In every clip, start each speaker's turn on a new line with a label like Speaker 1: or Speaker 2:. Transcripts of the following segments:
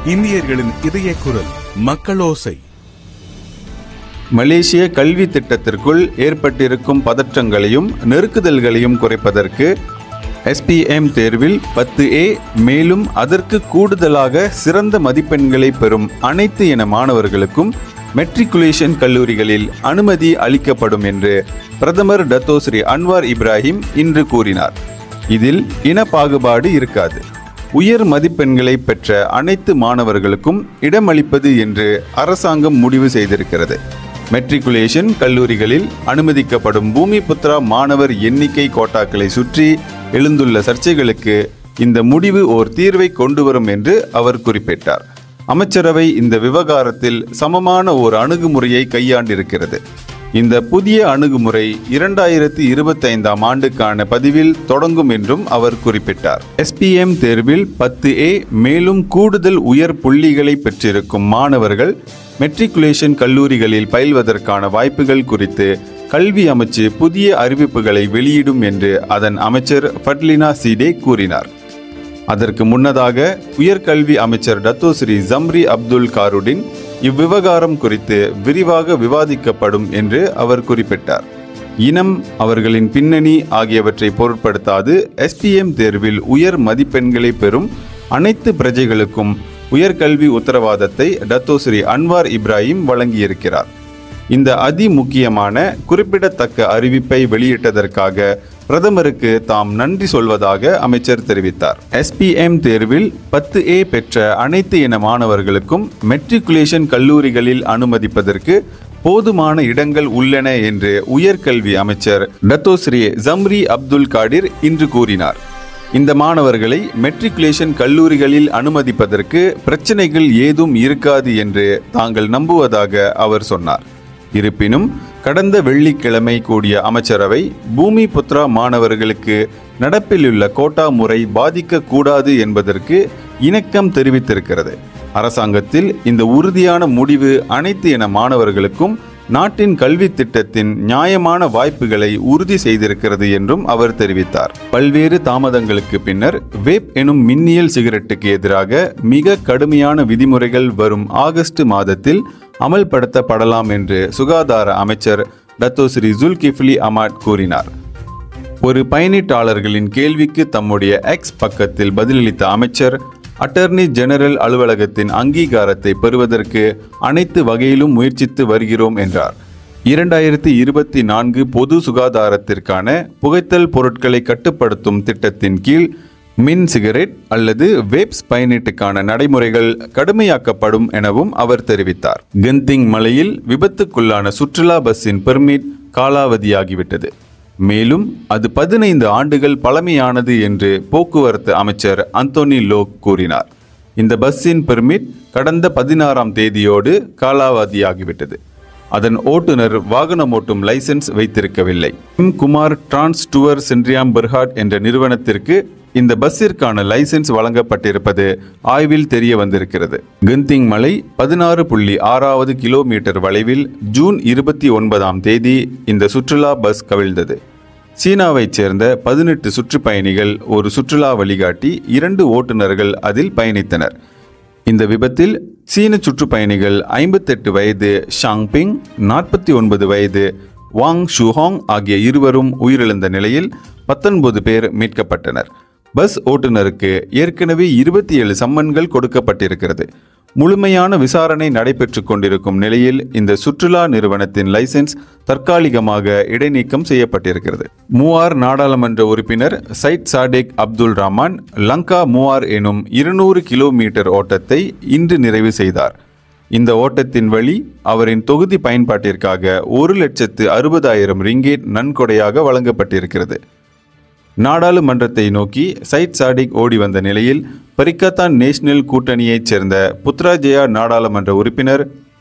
Speaker 1: இந்தியர்களின் இதய குரல் மக்களோசை
Speaker 2: மலேசிய கல்வி திட்டத்திற்குள் ஏற்பட்டிருக்கும் பதற்றங்களையும் நெருக்குதல்களையும் குறைப்பதற்கு எஸ்பிஎம் தேர்வில் பத்து ஏ மேலும் அதற்கு கூடுதலாக சிறந்த மதிப்பெண்களை பெறும் அனைத்து இன மாணவர்களுக்கும் மெட்ரிகுலேஷன் கல்லூரிகளில் அனுமதி அளிக்கப்படும் என்று பிரதமர் டத்தோஸ்ரீ அன்வார் இப்ராஹிம் இன்று கூறினார் இதில் இன பாகுபாடு இருக்காது உயர் மதிப்பெண்களை பெற்ற அனைத்து மாணவர்களுக்கும் இடமளிப்பது என்று அரசாங்கம் முடிவு செய்திருக்கிறது மெட்ரிகுலேஷன் கல்லூரிகளில் அனுமதிக்கப்படும் பூமி புத்ரா மாணவர் எண்ணிக்கை கோட்டாக்களை சுற்றி எழுந்துள்ள சர்ச்சைகளுக்கு இந்த முடிவு ஓர் தீர்வை கொண்டு வரும் என்று அவர் குறிப்பிட்டார் அமைச்சரவை இந்த விவகாரத்தில் சமமான ஓர் அணுகுமுறையை கையாண்டிருக்கிறது இந்த புதிய அணுகுமுறை இரண்டாயிரத்தி இருபத்தைந்தாம் ஆண்டுக்கான பதிவில் தொடங்கும் என்றும் அவர் குறிப்பிட்டார் எஸ்பிஎம் தேர்வில் பத்து ஏ மேலும் கூடுதல் உயர் புள்ளிகளை பெற்றிருக்கும் மாணவர்கள் மெட்ரிகுலேஷன் கல்லூரிகளில் பயில்வதற்கான வாய்ப்புகள் குறித்து கல்வி அமைச்சு புதிய அறிவிப்புகளை வெளியிடும் என்று அதன் அமைச்சர் ஃபட்லினா சீடே கூறினார் அதற்கு முன்னதாக உயர்கல்வி அமைச்சர் டத்தோஸ்ரீ ஜம்ரி அப்துல் காருடின் இவ்விவகாரம் குறித்து விரிவாக விவாதிக்கப்படும் என்று அவர் குறிப்பிட்டார் இனம் அவர்களின் பின்னணி ஆகியவற்றை பொருட்படுத்தாது எஸ்பிஎம் தேர்வில் உயர் மதிப்பெண்களை பெறும் அனைத்து பிரஜைகளுக்கும் உயர்கல்வி உத்தரவாதத்தை டத்தோஸ்ரீ அன்வார் இப்ராஹிம் வழங்கியிருக்கிறார் இந்த அதி முக்கியமான குறிப்பிடத்தக்க அறிவிப்பை வெளியிட்டதற்காக பிரதமருக்கு தாம் நன்றி சொல்வதாக அமைச்சர் தெரிவித்தார் எஸ்பிஎம் தேர்வில் பத்து ஏ பெற்ற அனைத்து இன மாணவர்களுக்கும் மெட்ரிகுலேஷன் கல்லூரிகளில் அனுமதிப்பதற்கு போதுமான இடங்கள் உள்ளன என்று உயர்கல்வி அமைச்சர் டத்தோஸ்ரீ ஜம்ரி அப்துல் காடிர் இன்று கூறினார் இந்த மாணவர்களை மெட்ரிகுலேஷன் கல்லூரிகளில் அனுமதிப்பதற்கு பிரச்சனைகள் ஏதும் இருக்காது என்று தாங்கள் நம்புவதாக அவர் சொன்னார் இருப்பினும் கடந்த வெள்ளிக்கிழமை கூடிய அமைச்சரவை பூமி புத்ரா மாணவர்களுக்கு நடப்பிலுள்ள கோட்டா முறை பாதிக்கக்கூடாது என்பதற்கு இணக்கம் தெரிவித்திருக்கிறது அரசாங்கத்தில் இந்த உறுதியான முடிவு அனைத்து இன மாணவர்களுக்கும் நாட்டின் கல்வி திட்டத்தின் நியாயமான வாய்ப்புகளை உறுதி செய்திருக்கிறது என்றும் அவர் தெரிவித்தார் பல்வேறு தாமதங்களுக்கு பின்னர் வேப் எனும் மின்னியல் சிகரெட்டுக்கு எதிராக மிக கடுமையான விதிமுறைகள் வரும் ஆகஸ்ட் மாதத்தில் அமல்படுத்தப்படலாம் என்று சுகாதார அமைச்சர் டத்தோஸ்ரீ ஜுல்கிஃப்லி அமாட் கூறினார் ஒரு பயணீட்டாளர்களின் கேள்விக்கு தம்முடைய எக்ஸ் பக்கத்தில் பதிலளித்த அமைச்சர் அட்டர்னி ஜெனரல் அலுவலகத்தின் அங்கீகாரத்தை பெறுவதற்கு அனைத்து வகையிலும் முயற்சித்து வருகிறோம் என்றார் இரண்டாயிரத்தி இருபத்தி நான்கு பொது சுகாதாரத்திற்கான புகைத்தல் பொருட்களை கட்டுப்படுத்தும் திட்டத்தின் கீழ் மின் சிகரெட் அல்லது வேப்ஸ் பயனீட்டுக்கான நடைமுறைகள் கடுமையாக்கப்படும் எனவும் அவர் தெரிவித்தார் கந்திங் மலையில் விபத்துக்குள்ளான சுற்றுலா பஸ்ஸின் பெர்மிட் காலாவதியாகிவிட்டது மேலும் அது பதினைந்து ஆண்டுகள் பழமையானது என்று போக்குவரத்து அமைச்சர் அந்தோனி லோக் கூறினார் இந்த பஸ்ஸின் பெர்மிட் கடந்த பதினாறாம் தேதியோடு காலாவதியாகிவிட்டது அதன் ஓட்டுநர் வாகனம் ஓட்டும் லைசென்ஸ் வைத்திருக்கவில்லை M Kumar Trans Tour Sendirian Berhad என்ற நிறுவனத்திற்கு இந்த பஸ்ஸிற்கான லைசென்ஸ் வழங்கப்பட்டிருப்பது ஆய்வில் தெரிய வந்திருக்கிறது கந்திங் மலை பதினாறு புள்ளி ஆறாவது கிலோமீட்டர் வளைவில் ஜூன் இருபத்தி ஒன்பதாம் தேதி இந்த சுற்றுலா பஸ் கவிழ்ந்தது சீனாவைச் சேர்ந்த பதினெட்டு சுற்றுப்பயணிகள் ஒரு சுற்றுலா வழிகாட்டி இரண்டு ஓட்டுநர்கள் அதில் பயணித்தனர் இந்த விபத்தில் சீன சுற்றுப்பயணிகள் ஐம்பத்தெட்டு வயது ஷாங்பிங் நாற்பத்தி ஒன்பது வயது வாங் ஷுஹாங் ஆகிய இருவரும் உயிரிழந்த நிலையில் பத்தொன்பது பேர் மீட்கப்பட்டனர் பஸ் ஓட்டுநருக்கு ஏற்கனவே இருபத்தி ஏழு சம்மன்கள் கொடுக்கப்பட்டிருக்கிறது முழுமையான விசாரணை நடைபெற்று கொண்டிருக்கும் நிலையில் இந்த சுற்றுலா நிறுவனத்தின் லைசென்ஸ் தற்காலிகமாக இடைநீக்கம் செய்யப்பட்டிருக்கிறது மூவார் நாடாளுமன்ற உறுப்பினர் சைட் சாடேக் அப்துல் ரஹ்மான் லங்கா மூவார் எனும் இருநூறு கிலோமீட்டர் ஓட்டத்தை இன்று நிறைவு செய்தார் இந்த ஓட்டத்தின் வழி அவரின் தொகுதி பயன்பாட்டிற்காக ஒரு லட்சத்து அறுபதாயிரம் ரிங்கேட் நன்கொடையாக வழங்கப்பட்டிருக்கிறது நாடாளுமன்றத்தை நோக்கி சைட் சாடிக் ஓடி வந்த நிலையில் பரிக்கத்தான் நேஷனல் கூட்டணியைச் சேர்ந்த புத்ராஜயா நாடாளுமன்ற உறுப்பினர்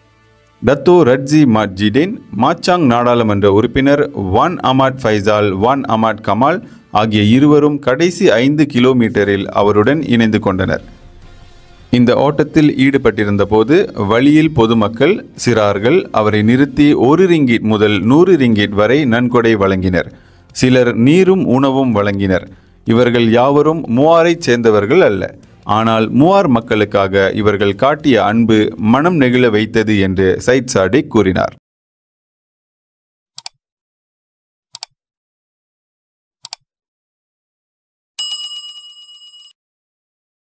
Speaker 2: டத்தோ ரட்ஜி மாஜிடேன் மாச்சாங் நாடாளுமன்ற உறுப்பினர் வான் அமாட் ஃபைசால் வான் அமாட் கமால் ஆகிய இருவரும் கடைசி ஐந்து கிலோமீட்டரில் அவருடன் இணைந்து கொண்டனர் இந்த ஓட்டத்தில் ஈடுபட்டிருந்த போது வழியில் பொதுமக்கள் சிறார்கள் அவரை நிறுத்தி ஒரு ரிங்கிட் முதல் நூறு ரிங்கிட் வரை நன்கொடை வழங்கினர் சிலர் நீரும் உணவும் வழங்கினர் இவர்கள் யாவரும் மூவாரைச் சேர்ந்தவர்கள் அல்ல ஆனால் மூவார் மக்களுக்காக இவர்கள் காட்டிய அன்பு மனம் நெகிழ வைத்தது என்று சைட் சாடிக் கூறினார்